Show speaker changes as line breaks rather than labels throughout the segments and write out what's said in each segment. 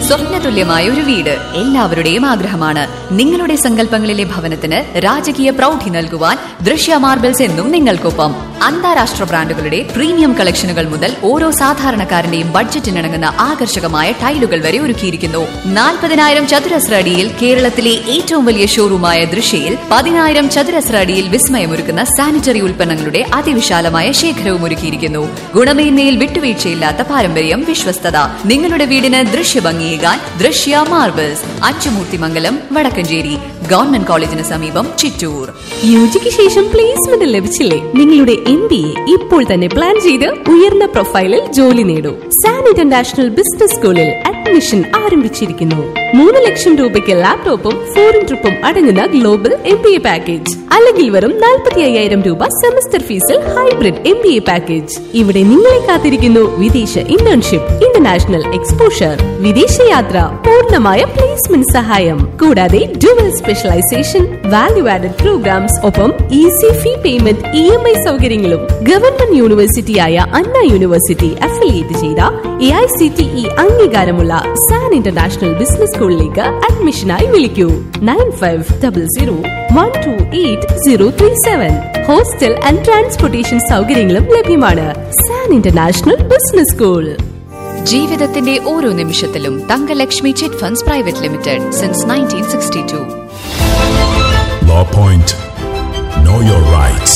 സ്വപ്നതുല്യമായ ഒരു വീട് എല്ലാവരുടെയും ആഗ്രഹമാണ് നിങ്ങളുടെ സങ്കല്പങ്ങളിലെ ഭവനത്തിന് രാജകീയ പ്രൗഢി നൽകുവാൻ ദൃശ്യ മാർബിൾസ് എന്നും നിങ്ങൾക്കൊപ്പം അന്താരാഷ്ട്ര ബ്രാൻഡുകളുടെ പ്രീമിയം കളക്ഷനുകൾ മുതൽ ഓരോ സാധാരണക്കാരന്റെയും ബഡ്ജറ്റിനിണങ്ങുന്ന ആകർഷകമായ ടൈലുകൾ വരെ ഒരുക്കിയിരിക്കുന്നു നാൽപ്പതിനായിരം ചതുരശ്ര അടിയിൽ കേരളത്തിലെ ഏറ്റവും വലിയ ഷോറൂമായ ദൃശ്യയിൽ പതിനായിരം ചതുരശ്ര അടിയിൽ വിസ്മയമൊരുക്കുന്ന സാനിറ്ററി ഉൽപ്പന്നങ്ങളുടെ അതിവിശാലമായ ശേഖരവും ഒരുക്കിയിരിക്കുന്നു ഗുണമേന്മയിൽ വിട്ടുവീഴ്ചയില്ലാത്ത പാരമ്പര്യം വിശ്വസ്തത നിങ്ങളുടെ വീടിന് ദൃശ്യഭംഗിയേകാൻ ദൃശ്യ മാർബിൾസ് അച്ചുമൂർത്തിമംഗലം വടക്കഞ്ചേരി ഗവൺമെന്റ് കോളേജിന് സമീപം ചിറ്റൂർ
യുജിക്ക് ശേഷം പ്ലേസ്മെന്റ് ലഭിച്ചില്ലേ നിങ്ങളുടെ എം ബി എ ഇപ്പോൾ തന്നെ പ്ലാൻ ചെയ്ത് ഉയർന്ന പ്രൊഫൈലിൽ ജോലി നേടൂ സാൻ ഇന്റർനാഷണൽ ബിസിനസ് സ്കൂളിൽ അഡ്മിഷൻ ആരംഭിച്ചിരിക്കുന്നു മൂന്ന് ലക്ഷം രൂപയ്ക്ക് ലാപ്ടോപ്പും ഫോറിൻ ട്രിപ്പും അടങ്ങുന്ന global M B A package അല്ലെങ്കിൽ വെറും നാൽപ്പത്തി അയ്യായിരം രൂപ സെമസ്റ്റർ ഫീസിൽ hybrid M B A package ഇവിടെ നിങ്ങളെ കാത്തിരിക്കുന്നു വിദേശ ഇന്റേൺഷിപ്പ് ഇന്റർനാഷണൽ എക്സ്പോഷർ വിദേശയാത്ര പൂർണ്ണമായ പ്ലേസ്മെന്റ് സഹായം കൂടാതെ dual specialisation value added programs ഒപ്പം easy fee payment E M I സൗകര്യങ്ങളും ഗവൺമെന്റ് യൂണിവേഴ്സിറ്റിയായ അണ്ണ യൂണിവേഴ്സിറ്റി അഫിലിയേറ്റ് ചെയ്ത A I C T E അംഗീകാരമുള്ള സാൻ ഇന്റർനാഷണൽ ബിസിനസ് സ്കൂളിലേക്ക് അഡ്മിഷനായി വിളിക്കൂ nine five double zero one two eight zero three seven hostel and transportation സൗകര്യങ്ങളും ലഭ്യമാണ് സാൻ ഇന്റർനാഷണൽ ബിസിനസ് സ്കൂൾ
ജീവിതത്തിന്റെ ഓരോ നിമിഷത്തിലും Thangalakshmi chit funds private limited since nineteen sixty two
Law Point. Know your rights.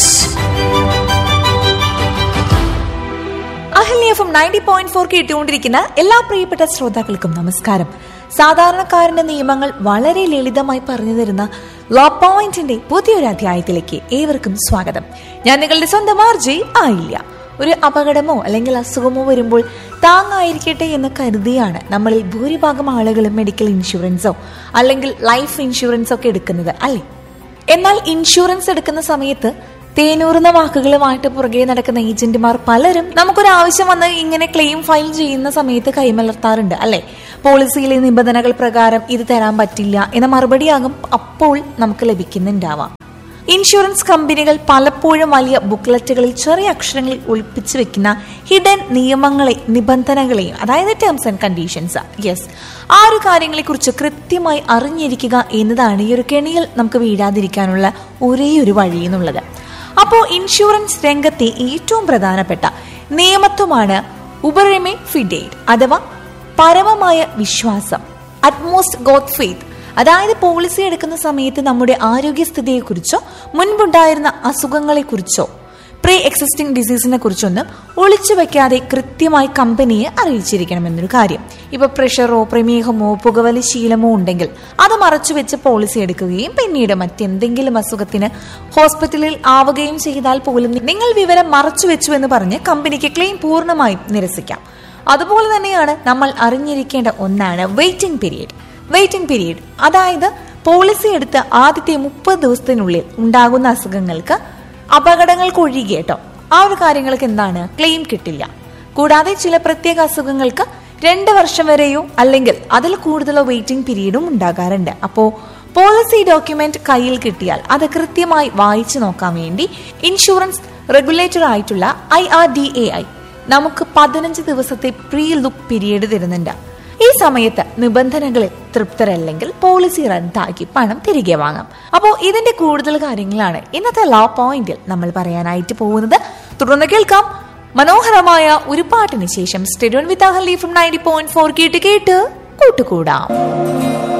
Ahalya F M ninety point four കേട്ടുകൊണ്ടിരിക്കുന്ന എല്ലാ പ്രിയപ്പെട്ട ശ്രോതാക്കൾക്കും നമസ്കാരം സാധാരണക്കാരന്റെ നിയമങ്ങൾ വളരെ ലളിതമായി പറഞ്ഞു തരുന്ന ലോ പോയിന്റിന്റെ പുതിയൊരു അധ്യായത്തിലേക്ക് ഏവർക്കും സ്വാഗതം ഞാൻ നിങ്ങളുടെ സ്വന്തം ആർജെ ആയില്ല ഒരു അപകടമോ അല്ലെങ്കിൽ അസുഖമോ വരുമ്പോൾ താങ്ങായിരിക്കട്ടെ എന്ന് കരുതിയാണ് നമ്മളിൽ ഭൂരിഭാഗം ആളുകളും മെഡിക്കൽ ഇൻഷുറൻസോ അല്ലെങ്കിൽ ലൈഫ് ഇൻഷുറൻസോ ഒക്കെ എടുക്കുന്നത് അല്ലേ എന്നാൽ ഇൻഷുറൻസ് എടുക്കുന്ന സമയത്ത് തേനൂറുന്ന വാക്കുകളുമായിട്ട് പുറകെ നടക്കുന്ന ഏജന്റുമാർ പലരും നമുക്കൊരു ആവശ്യം വന്ന് ഇങ്ങനെ ക്ലെയിം ഫയൽ ചെയ്യുന്ന സമയത്ത് കൈമലർത്താറുണ്ട് അല്ലെ പോളിസിയിലെ നിബന്ധനകൾ പ്രകാരം ഇത് തരാൻ പറ്റില്ല എന്ന മറുപടിയാകും അപ്പോൾ നമുക്ക് ലഭിക്കുന്നുണ്ടാവാം ഇൻഷുറൻസ് കമ്പനികൾ പലപ്പോഴും വലിയ ബുക്ക്ലെറ്റുകളിൽ ചെറിയ അക്ഷരങ്ങളിൽ ഒളിപ്പിച്ചു വെക്കുന്ന ഹിഡൻ നിയമങ്ങളെ നിബന്ധനകളെയും അതായത് ടേംസ് ആൻഡ് കണ്ടീഷൻസ് യെസ് ആ ഒരു കാര്യങ്ങളെക്കുറിച്ച് കൃത്യമായി അറിഞ്ഞിരിക്കുക എന്നതാണ് ഈ ഒരു കെണിയിൽ നമുക്ക് വീഴാതിരിക്കാനുള്ള ഒരേ ഒരു വഴി എന്നുള്ളത് അപ്പോൾ ഇൻഷുറൻസ് രംഗത്തെ ഏറ്റവും പ്രധാനപ്പെട്ട നിയമത്വമാണ് ഉപറിമെ ഫിഡേറ്റ് അഥവാ പരമമായ വിശ്വാസം അറ്റ്മോസ്റ്റ് ഗോഡ് ഫെയ്ത്ത് അതായത് പോളിസി എടുക്കുന്ന സമയത്ത് നമ്മുടെ ആരോഗ്യസ്ഥിതിയെക്കുറിച്ചോ മുൻപുണ്ടായിരുന്ന അസുഖങ്ങളെക്കുറിച്ചോ പ്രീ എക്സിസ്റ്റിംഗ് ഡിസീസിനെ കുറിച്ചൊന്നും ഒളിച്ചു വെക്കാതെ കൃത്യമായി കമ്പനിയെ അറിയിച്ചിരിക്കണമെന്നൊരു കാര്യം ഇപ്പൊ പ്രഷറോ പ്രമേഹമോ പുകവലി ശീലമോ ഉണ്ടെങ്കിൽ അത് മറച്ചു വെച്ച് പോളിസി എടുക്കുകയും പിന്നീട് മറ്റെന്തെങ്കിലും അസുഖത്തിന് ഹോസ്പിറ്റലിൽ ആവുകയും ചെയ്താൽ പോലും നിങ്ങൾ വിവരം മറച്ചു വെച്ചു എന്ന് പറഞ്ഞ് കമ്പനിക്ക് ക്ലെയിം പൂർണ്ണമായും നിരസിക്കാം അതുപോലെ തന്നെയാണ് നമ്മൾ അറിഞ്ഞിരിക്കേണ്ട ഒന്നാണ് വെയിറ്റിംഗ് പീരീഡ് വെയിറ്റിംഗ് പീരീഡ് അതായത് പോളിസി എടുത്ത് ആദ്യത്തെ മുപ്പത് ദിവസത്തിനുള്ളിൽ ഉണ്ടാകുന്ന അസുഖങ്ങൾക്ക് അപകടങ്ങൾക്ക് ഒഴികെ കേട്ടോ ആ ഒരു കാര്യങ്ങൾക്ക് എന്താണ് ക്ലെയിം കിട്ടില്ല കൂടാതെ ചില പ്രത്യേക അസുഖങ്ങൾക്ക് രണ്ട് വർഷം വരെയോ അല്ലെങ്കിൽ അതിൽ കൂടുതലോ വെയിറ്റിംഗ് പീരീഡും ഉണ്ടാകാറുണ്ട് അപ്പോൾ പോളിസി ഡോക്യുമെന്റ് കയ്യിൽ കിട്ടിയാൽ അത് കൃത്യമായി വായിച്ചു നോക്കാൻ വേണ്ടി ഇൻഷുറൻസ് റെഗുലേറ്റർ ആയിട്ടുള്ള I R D A I നമുക്ക് പതിനഞ്ച് ദിവസത്തെ പ്രീ ലുക്ക് പീരീഡ് തരുന്നുണ്ട് ഈ സമയത്ത് നിബന്ധനകളിൽ തൃപ്തരല്ലെങ്കിൽ പോളിസി റദ്ദാക്കി പണം തിരികെ വാങ്ങാം അപ്പോൾ ഇതിന്റെ കൂടുതൽ കാര്യങ്ങളാണ് ഇന്നത്തെ ലോ പോയിന്റിൽ നമ്മൾ പറയാനായിട്ട് പോകുന്നത് തുടർന്ന് കേൾക്കാം മനോഹരമായ ഒരു പാട്ടിന് ശേഷം stay tuned with Ahalya from ninety point four കേട്ട് കേട്ട് കൂട്ടുകൂടാം